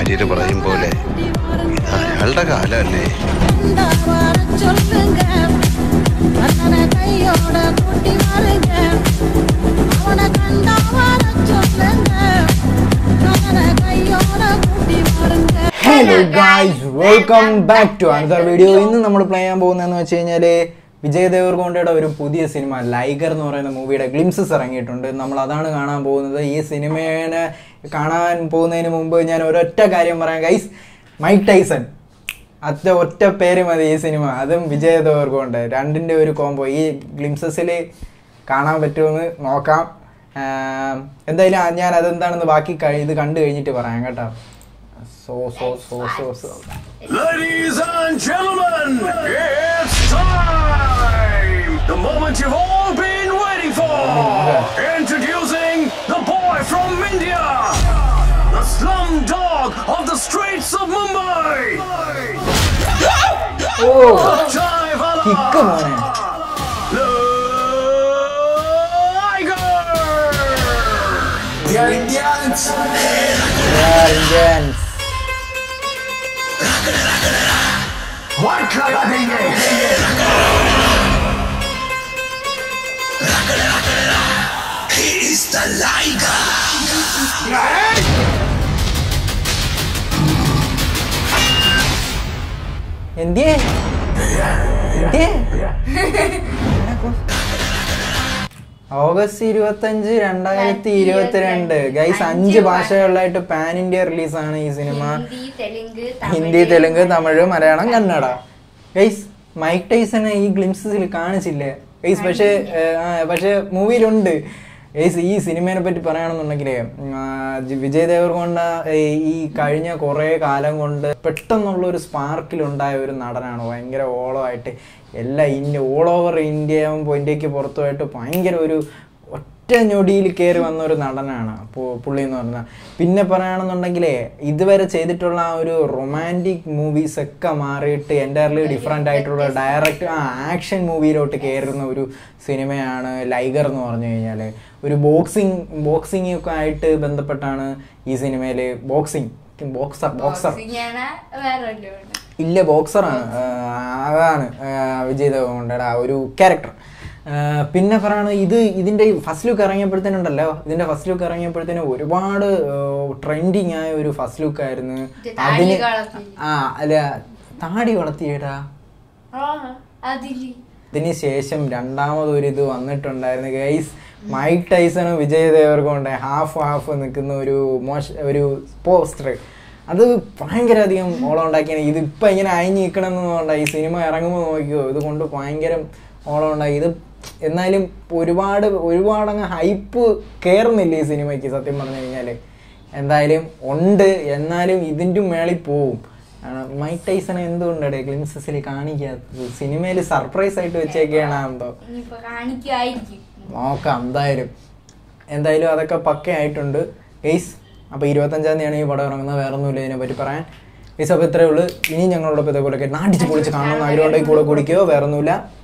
പറ്റിയിട്ട് പറയും പോലെ ഇത് അയാളുടെ കാലമല്ലേ എന്താ വர சொல்லுங்க அண்ணனை கையோட கூட்டி வாருங்க அவனை கண்டா வர சொல்லுங்க அண்ணனை கையோட கூட்டி வாருங்க hello guys welcome back to another video ഇന്ന് നമ്മൾ പ്ലേ ചെയ്യാൻ പോകുന്നതെന്ന് വെച്ച് കഴിഞ്ഞാൽ വിജയ് ദേവർകൊണ്ടയുടെ ഒരു പുതിയ സിനിമ ലൈഗർ എന്ന് പറയുന്ന മൂവിയുടെ ഗ്ലിംസസ് ഇറങ്ങിയിട്ടുണ്ട് നമ്മൾ അതാണ് കാണാൻ പോകുന്നത് ഈ സിനിമേനെ കാണാൻ പോകുന്നതിന് മുമ്പ് ഞാൻ ഒരൊറ്റ കാര്യം പറയാം ഗൈസ് മൈക്ക് ടൈസൺ അത്ര ഒറ്റ പേര് മതി ഈ സിനിമ അതും വിജയ് ദേവർകൊണ്ട് രണ്ടിൻ്റെ ഒരു കോംബോ ഈ ഗ്ലിംസസിൽ കാണാൻ പറ്റുമെന്ന് നോക്കാം ആം, എന്തായാലും ആ- ഞാൻ അതെന്താണെന്ന് ബാക്കി കഴി- ഇത് കണ്ടു കഴിഞ്ഞിട്ട് പറയാം കേട്ടോ so so so so so Ladies and gentlemen, it's time! The moment you've all been waiting for! Introducing the boy from India! The slum dog of the streets of Mumbai! ഓ Jai കിക്ക് മോനെ Liger! The Indians! Indians What can I do? എന്തിയേ എന്തിയേ August ഇരുപത്തഞ്ച് രണ്ടായിരത്തി ഇരുപത്തിരണ്ട് guys അഞ്ച് ഭാഷകളിലായിട്ട് pan India റിലീസാണ് ഈ cinema Hindi Telugu Hindi Telugu Tamil Malayalam Kannada guys Mike ടൈസനെ ഈ ഗ്ലിംസസിൽ കാണിച്ചില്ലേ ഗൈസ് പക്ഷേ ഏഹ്, ആ, പക്ഷേ മൂവിയിലുണ്ട് ഗൈസ് ഈ സിനിമയെ പറ്റി പറയുകയാണെന്നുണ്ടെങ്കിൽ വിജയ് ദേവർകൊണ്ട ഈ കഴിഞ്ഞ കുറേ കാലം കൊണ്ട് പെട്ടെന്നുള്ള ഒരു സ്പാർക്കിലുണ്ടായ ഒരു നടനാണ് ഭയങ്കര ഓളമായിട്ട് എല്ലാ ഇന്ത്യ ഓൾ ഓവർ ഇന്ത്യ ഇന്ത്യക്ക് പുറത്തുമായിട്ട് ഭയങ്കര ഒരു ഒറ്റ ഞൊടിയിൽ കയറി വന്ന ഒരു നടനാണ് പു- പുള്ളി എന്ന് പറഞ്ഞാൽ പിന്നെ പറയുകയാണെന്നുണ്ടെങ്കിലേ ഇതുവരെ ചെയ്തിട്ടുള്ള ആ ഒരു റൊമാൻറ്റിക് മൂവീസ് ഒക്കെ മാറിയിട്ട് എൻ്റയർലി ഡിഫറെൻ്റ് ആയിട്ടുള്ള ഡയറക്റ്റ് ആ ആക്ഷൻ മൂവിയിലോട്ട് കയറുന്ന ഒരു സിനിമയാണ് ലൈഗർ എന്ന് പറഞ്ഞു കഴിഞ്ഞാൽ ഒരു ബോക്സിങ് ബോക്സിംഗ് ഒക്കെ ആയിട്ട് ബന്ധപ്പെട്ടാണ് ഈ സിനിമയിൽ ബോക്സിങ് ബോക്സർ ബോക്സർ ബോക്സിംഗാണ് വേറെ വല്ലതും ഉണ്ടോ? ഇല്ല ബോക്സറാണ് അതാണ് ആ, വിജയ് ദേവകൊണ്ടയുടെ ആ ഒരു ക്യാരക്ടർ പിന്നെ പറയണത് ഇത് ഇതിന്റെ ഫസ്റ്റ് ലുക്ക് ഇറങ്ങിയപ്പോഴത്തേനുണ്ടല്ലോ ഇതിന്റെ ഫസ്റ്റ് ലുക്ക് ഇറങ്ങിയപ്പോഴത്തേനും ഒരുപാട് ട്രെൻഡിങ് ആയ ഒരു ഫസ്റ്റ് ലുക്ക് ആയിരുന്നു ഇത് താടി അതിന് വളർത്തി. ആ അല്ല താടി വളർത്തിയേടാ ആ, അതില് ഇതിന് ശേഷം രണ്ടാമതൊരു ഇത് വന്നിട്ടുണ്ടായിരുന്നു ഗൈസ് മൈക്ക് ടൈസണും വിജയ് ദേവർകൊണ്ട് ഹാഫ് ഹാഫ് നിൽക്കുന്ന ഒരു മോശ ഒരു പോസ്റ്റർ അത് ഭയങ്കര അധികം ഓളം ഉണ്ടാക്കിയാണ് ഇത് ഇപ്പം ഇങ്ങനെ അയഞ്ഞ് നിൽക്കണമെന്നുണ്ട ഈ സിനിമ ഇറങ്ങുമ്പോൾ നോക്കിയോ ഇത് കൊണ്ട് ഭയങ്കര ഓളം ഉണ്ടാക്കി ഇത് എന്നാലും ഒരുപാട് ഒരുപാടങ്ങ് ഹൈപ്പ് കയറുന്നില്ല ഈ സിനിമയ്ക്ക് സത്യം പറഞ്ഞു കഴിഞ്ഞാൽ എന്തായാലും ഉണ്ട് എന്നാലും ഇതിൻ്റെ മേളിൽ പോവും ആണ് മൈക്ക് ടൈസൺ എന്തുകൊണ്ടാണ് ക്ലിൻസസിൽ കാണിക്കാത്തത് സിനിമയിൽ സർപ്രൈസ് ആയിട്ട് വെച്ചേക്കാണ് എന്തോ ഇനിയിപ്പോ കാണിക്കുമായിരിക്കും നോക്കാം എന്തായാലും എന്തായാലും അതൊക്കെ പക്കയായിട്ടുണ്ട് ഗെയ്സ് അപ്പോൾ ഇരുപത്തഞ്ചാം തീയതിയാണ് ഈ പടം ഇറങ്ങുന്നത് വേറെ ഒന്നുമില്ല ഇതിനെ പറ്റി പറയാൻ ഗെയ്സ് അപ്പോൾ ഇത്രയേ ഉള്ളൂ ഇനി ഞങ്ങളോടൊപ്പം ഇതേപോലെ നാട്ടിച്ച് പൊളിച്ച് കാണണമെന്ന് ആഗ്രഹമുണ്ടെങ്കിൽ കൂടെ കുടിക്കുകയോ വേറെ ഒന്നുമില്ല